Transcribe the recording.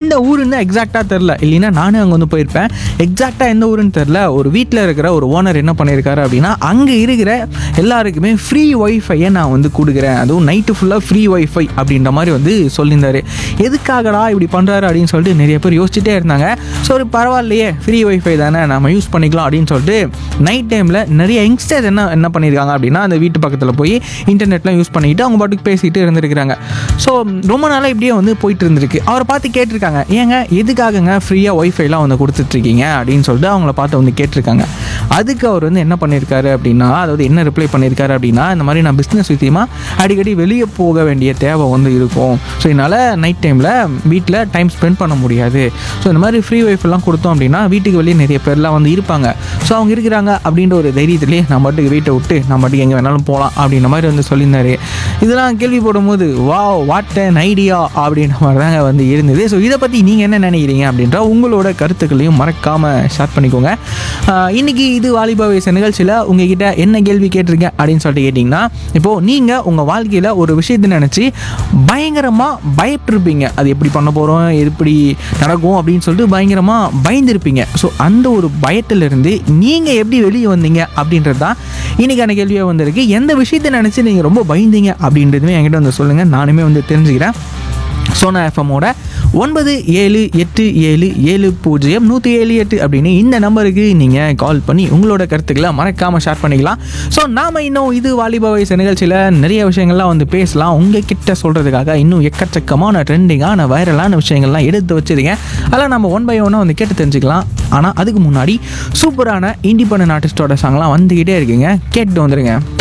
எந்த ஊருன்னு எக்ஸாக்டாக தெரில இல்லைன்னா நானும் அங்கே வந்து போயிருப்பேன் எக்ஸாக்டாக எந்த ஊருன்னு தெரில ஒரு வீட்டில் இருக்கிற ஒரு ஓனர் என்ன பண்ணியிருக்காரு அப்படின்னா அங்கே இருக்கிற எல்லாருக்குமே ஃப்ரீ ஒய்ஃபையை நான் வந்து கொடுக்குறேன் அதுவும் நைட்டு ஃபுல்லாக ஃப்ரீ ஒய்ஃபை அப்படின்ற மாதிரி வந்து சொல்லியிருந்தாரு எதுக்காகடா இப்படி பண்ணுறாரு அப்படின்னு சொல்லிட்டு நிறைய பேர் யோசிச்சுட்டே இருந்தாங்க ஸோ ஒரு பரவாயில்லையே ஃப்ரீ ஒய்ஃபை தானே நம்ம யூஸ் பண்ணிக்கலாம் அப்படின்னு சொல்லிட்டு நைட் டைமில் நிறைய யங்ஸ்டர்ஸ் என்ன என்ன பண்ணியிருக்காங்க அப்படின்னா அந்த வீட்டு பக்கத்தில் போய் இன்டர்நெட்லாம் யூஸ் பண்ணிக்கிட்டு அவங்க பாட்டுக்கு பேசிட்டு இருந்திருக்கிறாங்க ஸோ ரொம்ப நாளாக இப்படியே வந்து போயிட்டு இருந்திருக்கு அவரை பார்த்து கேட்டிருக்காங்க ஏங்க எதுக்காகங்க ஃப்ரீயாக ஒய்ஃபைலாம் வந்து கொடுத்துட்ருக்கீங்க அப்படின்னு சொல்லிட்டு அவங்கள பார்த்து வந்து கேட்டிருக்காங்க அதுக்கு அவர் வந்து என்ன பண்ணியிருக்காரு அப்படின்னா அதாவது என்ன ரிப்ளை பண்ணியிருக்காரு அப்படின்னா இந்த மாதிரி நான் பிஸ்னஸ் விஷயமா அடிக்கடி வெளியே போக வேண்டிய தேவை வந்து இருக்கும் ஸோ என்னால் நைட் டைமில் வீட்டில் டைம் ஸ்பெண்ட் பண்ண முடியாது ஸோ இந்த மாதிரி ஃப்ரீ ஒய்ஃபெல்லாம் கொடுத்தோம் அப்படின்னா வீட்டுக்கு வெளியே நிறைய பேர்லாம் வந்து இருப்பாங்க ஸோ அவங்க இருக்கிறாங்க அப்படின்ற ஒரு தைரியத்திலே நம்ம பாட்டுக்கு வீட்டை விட்டு நம்ம பாட்டுக்கு எங்கே வேணாலும் போகலாம் அப்படின்ற மாதிரி வந்து சொல்லியிருந்தாரு இதெல்லாம் கேள்வி போடும்போது வா வாட் அன் ஐடியா அப்படின்ற மாதிரி தாங்க வந்து இருந்தது ஸோ இதை பற்றி நீங்கள் என்ன நினைக்கிறீங்க அப்படின்ற உங்களோட கருத்துக்களையும் மறக்காமல் ஷேர் பண்ணிக்கோங்க ஆஹ் இன்னைக்கு இது வாலிபா வயசு நிகழ்ச்சியில் உங்ககிட்ட என்ன கேள்வி கேட்டிருக்கேன் அப்படின்னு சொல்லிட்டு கேட்டிங்கன்னா இப்போது நீங்கள் உங்கள் வாழ்க்கையில் ஒரு விஷயத்தை நினச்சி பயங்கரமாக பயப்பட்டிருப்பீங்க அது எப்படி பண்ண போகிறோம் எப்படி நடக்கும் அப்படின்னு சொல்லிட்டு பயங்கரமாக பயந்துருப்பீங்க ஸோ அந்த ஒரு பயத்திலிருந்து நீங்கள் எப்படி வெளியே வந்தீங்க அப்படின்றது தான் இன்றைக்கான கேள்வியாக வந்திருக்கு எந்த விஷயத்தை நினச்சி நீங்கள் ரொம்ப பயந்தீங்க அப்படின்றதுமே என்கிட்ட வந்து சொல்லுங்கள் நானுமே வந்து தெரிஞ்சுக்கிறேன் சோனா எஃப்எம்மோட ஒன்பது ஏழு எட்டு ஏழு ஏழு பூஜ்ஜியம் நூற்றி ஏழு எட்டு அப்படின்னு இந்த நம்பருக்கு நீங்கள் கால் பண்ணி உங்களோட கருத்துக்களை மறக்காமல் ஷேர் பண்ணிக்கலாம் ஸோ நாம் இன்னும் இது வாலிப வயசு நிகழ்ச்சியில் நிறைய விஷயங்கள்லாம் வந்து பேசலாம் உங்கள் கிட்ட சொல்கிறதுக்காக இன்னும் எக்கச்சக்கமான ட்ரெண்டிங்கான வைரலான விஷயங்கள்லாம் எடுத்து வச்சிருக்கேன் அதெல்லாம் நம்ம ஒன் பை ஒன்னாக வந்து கேட்டு தெரிஞ்சுக்கலாம் ஆனால் அதுக்கு முன்னாடி சூப்பரான இண்டிபெண்டன்ட் ஆர்டிஸ்டோட சாங்லாம் வந்துக்கிட்டே இருக்குங்க கேட்டு வந்துருங்க